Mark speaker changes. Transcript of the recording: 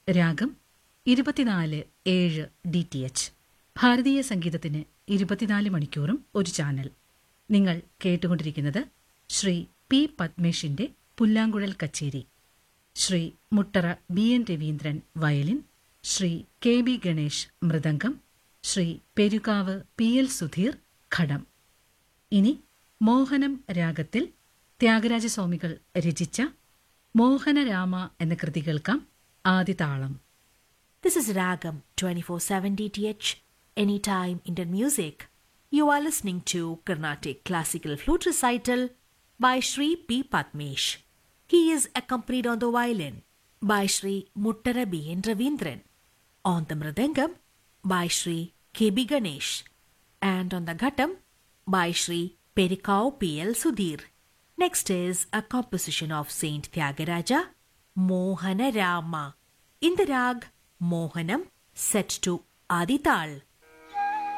Speaker 1: രാഗം ഇരുപത്തിനാല് ഏഴ് ഡി ടി എച്ച് ഭാരതീയ സംഗീതത്തിന് ഇരുപത്തിനാല് മണിക്കൂറും ഒരു ചാനൽ നിങ്ങൾ കേട്ടുകൊണ്ടിരിക്കുന്നത് ശ്രീ പി പത്മേഷിന്റെ പുല്ലാങ്കുഴൽ കച്ചേരി Sri Muttara B N Raveendran violin Sri K B Ganesh മൃദംഗം ശ്രീ പെരുകാവ് പി എൽ സുധീർ ഘടം ഇനി മോഹനം രാഗത്തിൽ ത്യാഗരാജസ്വാമികൾ രചിച്ച മോഹനരാമ എന്ന കൃതി കേൾക്കാം ആദിതാളം
Speaker 2: This is Ragam 24/7 DTH Anytime Indian Music. You are listening to Carnatic Classical Flute Recital by Sri P. Patmesh. He is accompanied on the violin by Sri Muttara B. N. Ravindran, on the mridangam by Sri K. B. Ganesh, and on the ghatam by Sri Perikau P. L. Sudhir. Next is a composition of Saint Tyagaraja, Mohana Rama, in the rag Mohanam set to Adital.